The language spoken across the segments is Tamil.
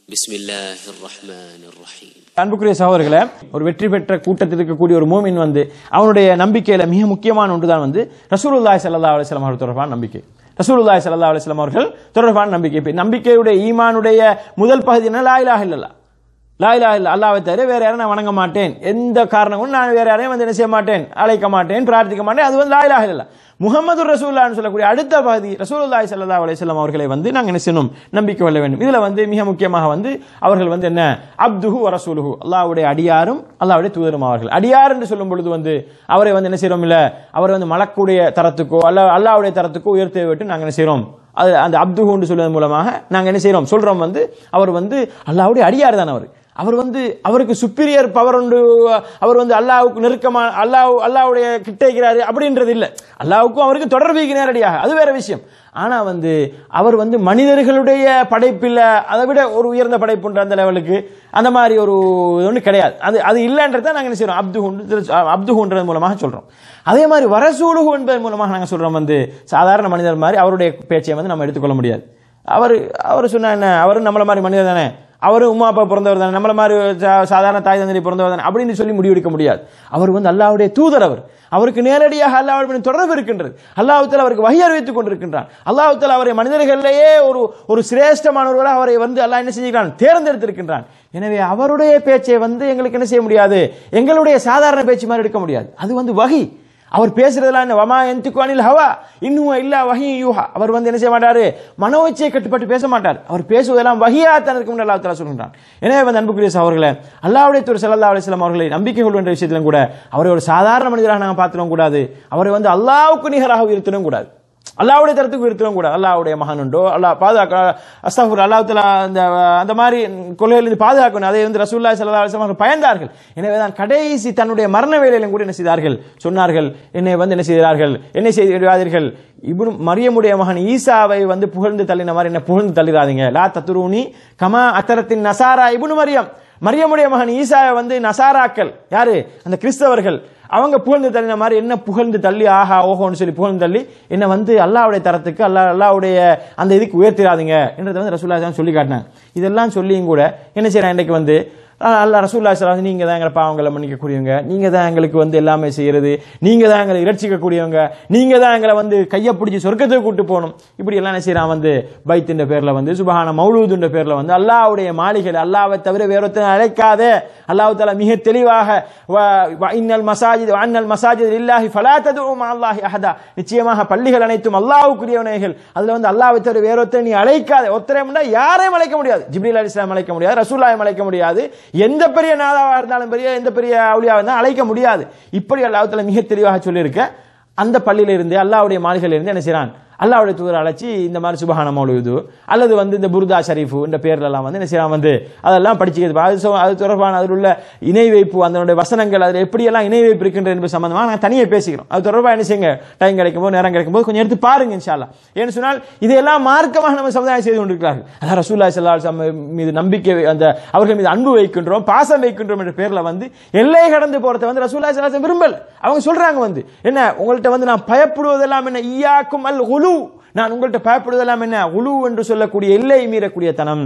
بسم الله الرحمن الرحيم அன்புக்குரிய சகோதரர்களே ஒரு வெற்றி பெற்ற கூட்டத்தில் இருக்கக்கூடிய ஒரு மூமின் வந்து அவனுடைய நம்பிக்கையில மிக முக்கியமான ஒன்றுதான் வந்து ரசூலுல்லாஹி ஸல்லல்லாஹு அலைஹி வஸல்லம் அவர்கள் தொடர்பான நம்பிக்கை ரசூலுல்லாஹி ஸல்லல்லாஹு அலைஹி வஸல்லம் அவர்கள் தொடர்பான நம்பிக்கை இப்ப நம்பிக்கையுடைய ஈமானுடைய முதல் பகுதி என்ன லா இலாஹ இல்லல்லாஹ் லா இலாஹ இல்ல அல்லாஹ்வை தவிர வேற யாரும் நான் வணங்க மாட்டேன் எந்த காரணம் கொண்டும் நான் வேற யாரையும் வந்து என்ன செய்ய மாட்டேன் அழைக்க மாட்டேன் பிரார்த்திக்க மாட்டேன் அது வந்து லா இலாஹ இல்லல்லாஹ் முகமது ரசூல்லான்னு சொல்லக்கூடிய அடுத்த பகுதி ரசூலுல்லாஹி ஸல்லல்லாஹு அலைஹி வஸல்லம் அவர்களை வந்து நாங்கள் என்ன செய்யணும் நம்பிக்கை கொள்ள வேண்டும் இதுல வந்து மிக முக்கியமாக வந்து அவர்கள் வந்து என்ன அப்துஹு வ ரசூலுஹு அல்லாஹ்வுடைய அடியாரும் அல்லாஹ்வுடைய தூதரும் அவர்கள் அடியார் என்று சொல்லும் பொழுது வந்து அவரை வந்து என்ன செய்றோம் இல்ல அவரை வந்து மலக்குடைய தரத்துக்கோ அல்ல அல்லாஹ்வுடைய தரத்துக்கோ உயர்த்தி விட்டு நாங்கள் என்ன செய்றோம் அது அந்த அப்துஹுன்னு சொல்வதன் மூலமாக நாங்கள் என்ன செய்றோம் சொல்றோம் வந்து அவர் வந்து அல்லாஹ்வுடைய அடியார் தான் அவர் அவர் வந்து அவருக்கு சுப்பீரியர் பவர் உண்டு அவர் வந்து அல்லாஹ்வுக்கு நெருக்கமா அல்லாஹ் அல்லாஹ்வுடைய கிட்ட இருக்கிறாரு அப்படின்றது இல்லை அல்லாஹ்வுக்கும் அவருக்கு தொடர்பு நேரடியாக அது வேற விஷயம் ஆனா வந்து அவர் வந்து மனிதர்களுடைய படைப்பில் அதை விட ஒரு உயர்ந்த படைப்புன்ற அந்த லெவலுக்கு அந்த மாதிரி ஒரு ஒன்று கிடையாது அது அது இல்லைன்றதை நாங்கள் என்ன செய்றோம் அப்து அப்துஹுன்றது மூலமாக சொல்றோம் அதே மாதிரி வரசூலுகு என்பதன் மூலமாக நாங்கள் சொல்றோம் வந்து சாதாரண மனிதர் மாதிரி அவருடைய பேச்சை வந்து நம்ம எடுத்துக்கொள்ள முடியாது அவர் அவர் சொன்னா என்ன அவரும் நம்மள மாதிரி மனிதர் தானே அவரும் உமா அப்பா பிறந்தவர் தானே நம்மள மாதிரி சா- சாதாரண தாய் தந்தை பிறந்தவர் தானே அப்படின்னு சொல்லி முடிவெடுக்க முடியாது அவர் வந்து அல்லாஹ்வுடைய தூதர் அவர் அவருக்கு நேரடியாக அல்லாஹ்வுடன் தொடர்பு இருக்கின்றது அல்லாஹ்வுத்தால அவருக்கு வகை அறிவித்துக் கொண்டிருக்கின்றான் அல்லாஹ்வுத்தால அவரை மனிதர்களிலேயே ஒரு ஒரு சிரேஷ்டமானவர்களாக அவரை வந்து அல்லாஹ் என்ன செஞ்சிருக்கான் தேர்ந்தெடுத்திருக்கின்றான் எனவே அவருடைய பேச்சை வந்து எங்களுக்கு என்ன செய்ய முடியாது எங்களுடைய சாதாரண பேச்சு மாதிரி எடுக்க முடியாது அது வந்து வகி அவர் பேசுறதெல்லாம் என்ன வமா எந்துக்கு அனில் ஹவா இன்னும் இல்ல வஹி யூஹா அவர் வந்து என்ன செய்ய மாட்டாரு மனோச்சையை கட்டுப்பட்டு பேச மாட்டார் அவர் பேசுவதெல்லாம் வஹியா தனக்கு முன்னாடி அல்லாஹ் தஆலா சொல்கின்றான் எனவே வந்து அன்புக்குரிய அவர்களே அல்லாஹ்வுடைய தூர் ஸல்லல்லாஹு அலைஹி வஸல்லம் அவர்களை நம்பிக்கை கொள்கின்ற விஷயத்திலும் கூட அவரை ஒரு சாதாரண மனிதராக நாங்கள் பார்த்துடவும் கூடாது அவரை வந்து அல்லாஹ்வுக்கு நிகராக உயர்த்தவும் கூடாது அல்லாஹ்வுடைய தரத்துக்கு உயர்த்தவும் கூடாது அல்லாஹ்வுடைய மகன் உண்டோ அல்லாஹ் பாதுகாக்க அஸ்தாஃபுர் அல்லாஹ் தஆலா அந்த அந்த மாதிரி கொள்கையிலிருந்து பாதுகாக்கணும் அதை வந்து ரசூலுல்லாஹி ஸல்லல்லாஹு அலைஹி வஸல்லம் அவர்கள் பயந்தார்கள் எனவே தான் கடைசி தன்னுடைய மரண வேளையிலும் கூட என்ன செய்தார்கள் சொன்னார்கள் என்னை வந்து என்ன செய்கிறார்கள் என்ன செய்கிறார்கள் இப்னு மரியமுடைய மகன் ஈசாவை வந்து புகழ்ந்து தள்ளின மாதிரி என்ன புகழ்ந்து தள்ளிடாதீங்க லா தத்துருனி கமா அத்தரத்தின் நசாரா இப்னு மரியம் மரியமுடைய மகன் ஈசாவை வந்து நசாராக்கள் யாரு அந்த கிறிஸ்தவர்கள் அவங்க புகழ்ந்து தள்ளின மாதிரி என்ன புகழ்ந்து தள்ளி ஆஹா ஓஹோன்னு சொல்லி புகழ்ந்து தள்ளி என்ன வந்து அல்லாஹ்வுடைய தரத்துக்கு அல்லாஹ் அல்லாஹ்வுடைய அந்த இதுக்கு உயர்த்திடாதீங்க என்றதை வந்து ரசூல்லா தான் சொல்லி காட்டினாங்க இதெல்லாம் சொல்லியும் கூட என்ன செய்யறாங்க இன்னைக்கு வந்து அஹ் அல்லாஹ் ரசூல்லா ஸல்லல்லாஹு நீங்க தான் எங்களை பாவங்களை மன்னிக்கக்கூடியவங்க நீங்க தான் எங்களுக்கு வந்து எல்லாமே செய்யறது நீங்க தான் எங்களை இரட்சிக்கக்கூடியவங்க நீங்க தான் எங்களை வந்து கையை பிடிச்சி சொர்க்கத்துக்கு கூட்டு போகணும் இப்படி எல்லாம் என்ன செய்யறான் வந்து பைத்தின் பேர்ல வந்து சுபஹான மௌலூதுன்ற பேர்ல வந்து அல்லாஹ்வுடைய மாளிகை அல்லாஹ்வை தவிர வேறொருத்தனை அழைக்காதே அல்லாஹ் தஆலா மிக தெளிவாக வ- வ இன்னல் மசாஜித் வ அன்னல் மசாஜித் லில்லாஹி ஃபலா ததுஉ மா அல்லாஹி அஹதா நிச்சயமாக பள்ளிகள் அனைத்தும் அல்லாஹ்வுக்குரியவனைகள் அதுல வந்து அல்லாஹ்வை தவிர வேறொருத்தரை நீ அழைக்காதே ஒருத்தரை யாரையும் அழைக்க முடியாது ஜிப்ரீல் அலைஹிஸ்ஸலாம் அழைக்க முடியாது ரசூலுல்லாஹி அழைக்க முடியாது எந்த பெரிய நாதாவா இருந்தாலும் பெரிய எந்த பெரிய அவுலியாவா இருந்தாலும் அழைக்க முடியாது இப்படி அல்லாஹ் தஆலா மிக தெளிவாக சொல்லியிருக்க அந்த பள்ளியில இருந்து அல்லாஹ்வுடைய மாளிகையில இருந்து என்ன செய்றான் அல்லாஹ்வுடைய தூதர் அழைச்சி இந்த மாதிரி சுபஹான மௌலுது அல்லது வந்து இந்த புர்தா ஷரீஃபு இந்த பேர்ல எல்லாம் வந்து என்ன செய்யலாம் வந்து அதெல்லாம் படிச்சுக்கிறது அது சொ- அது தொடர்பான அதில் உள்ள இணை வைப்பு அதனுடைய வசனங்கள் அதில் எப்படியெல்லாம் இணை வைப்பு இருக்கின்ற என்பது சம்பந்தமாக நாங்கள் தனியாக பேசிக்கிறோம் அது தொடர்பாக என்ன செய்யுங்க டைம் கிடைக்கும் போது நேரம் கிடைக்கும் போது கொஞ்சம் எடுத்து பாருங்க இன்ஷால்லா ஏன்னு சொன்னால் இதெல்லாம் மார்க்கமாக நம்ம சமுதாயம் செய்து கொண்டிருக்கிறார்கள் அதான் ரசூல்லா ஸல்லல்லாஹு மீது நம்பிக்கை வை- அந்த அவர்கள் மீது அன்பு வைக்கின்றோம் பாசம் வைக்கின்றோம் என்ற பேர்ல வந்து எல்லை கடந்து போறதை வந்து ரசூல்லா ஸல்லல்லாஹு அலைஹி வஸல்லம் விரும்பல அவங்க சொல்றாங்க வந்து என்ன உங்கள்ட்ட வந்து நான் பயப்படுவதெல்லாம் என்ன ஈயாக்கும் அல் உலு நான் உங்கள்ட்ட பயப்படுவதெல்லாம் என்ன உலு என்று சொல்லக்கூடிய எல்லை மீறக்கூடிய தனம்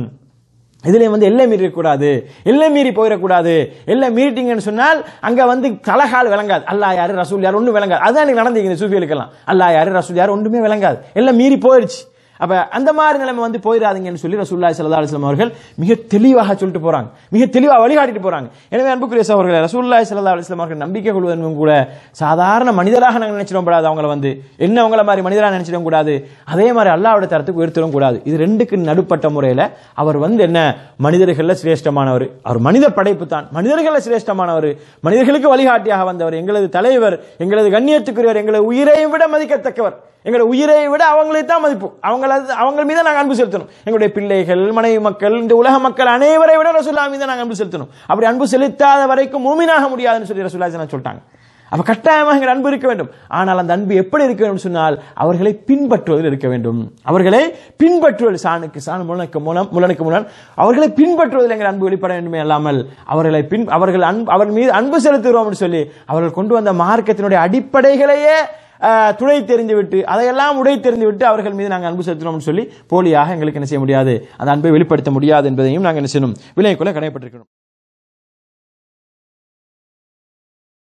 இதுல வந்து எல்லை மீறக்கூடாது எல்லை மீறி போயிடக்கூடாது எல்லை மீறிட்டீங்கன்னு சொன்னால் அங்க வந்து கலகால் விளங்காது அல்லாஹ் யாரு ரசூல் யார் ஒன்றும் விளங்காது அதுதான் எனக்கு நடந்தீங்க இந்த சூஃபிகளுக்கெல்லாம் அல்லாஹ் யாரு ரசூல் யார் ஒன்றுமே விளங்காது எல்லாம் மீறி போயிடுச்சு அப்ப அந்த மாதிரி நிலைமை வந்து போயிடாதீங்கன்னு சொல்லி ரசூலுல்லாஹி ஸல்லல்லாஹு அலைஹி வஸல்லம் அவர்கள் மிக தெளிவாக சொல்லிட்டு போறாங்க மிக தெளிவாக வழிகாட்டிட்டு போறாங்க எனவே அன்புக்குரிய சகோதரர்களே ரசூலுல்லாஹி ஸல்லல்லாஹு அலைஹி வஸல்லம் அவர்கள் நம்பிக்கை கொள்வதும் கூட சாதாரண மனிதராக நாங்கள் நினைச்சிடவும் கூடாது அவங்கள வந்து என்ன அவங்கள மாதிரி மனிதராக நினைச்சிடவும் கூடாது அதே மாதிரி அல்லாஹ்வுடைய தரத்துக்கு உயர்த்திடவும் கூடாது இது ரெண்டுக்கு நடுப்பட்ட முறையில அவர் வந்து என்ன மனிதர்கள்ல சிரேஷ்டமானவர் அவர் மனித படைப்பு தான் மனிதர்கள்ல சிரேஷ்டமானவர் மனிதர்களுக்கு வழிகாட்டியாக வந்தவர் எங்களது தலைவர் எங்களது கண்ணியத்துக்குரியவர் எங்களது உயிரையும் விட மதிக்கத்தக்கவர் எங்களோட உயிரை விட அவங்களுக்கு தான் மதிப்பு அவங்கள அவங்க மீது நாங்கள் அன்பு செலுத்தணும் எங்களுடைய பிள்ளைகள் மனைவி மக்கள் இந்த உலக மக்கள் அனைவரை விட ரசூல்லா மீது நாங்கள் அன்பு செலுத்தணும் அப்படி அன்பு செலுத்தாத வரைக்கும் மூமினாக முடியாதுன்னு சொல்லி ரசூல்லா ஸல்லல்லாஹு சொல்லிட்டாங்க அப்ப கட்டாயமாக எங்கள் அன்பு இருக்க வேண்டும் ஆனால் அந்த அன்பு எப்படி இருக்க வேண்டும் சொன்னால் அவர்களை பின்பற்றுவதில் இருக்க வேண்டும் அவர்களை பின்பற்றுவது சாணுக்கு சாணு முலனுக்கு மூலம் முலனுக்கு முலன் அவர்களை பின்பற்றுவதில் எங்கள் அன்பு வெளிப்பட வேண்டுமே அல்லாமல் அவர்களை பின் அவர்கள் அன்பு அவர் மீது அன்பு செலுத்துகிறோம் என்று சொல்லி அவர்கள் கொண்டு வந்த மார்க்கத்தினுடைய அடிப்படைகளையே அஹ், துடை தெரிந்து விட்டு அதையெல்லாம் உடை தெரிந்து விட்டு அவர்கள் மீது நாங்கள் அன்பு செலுத்தினோம்னு சொல்லி போலியாக எங்களுக்கு என்ன செய்ய முடியாது அந்த அன்பை வெளிப்படுத்த முடியாது என்பதையும் நாங்கள் என்ன செய்யணும் விலைக்குள்ள கடைப்பட்டிருக்கணும்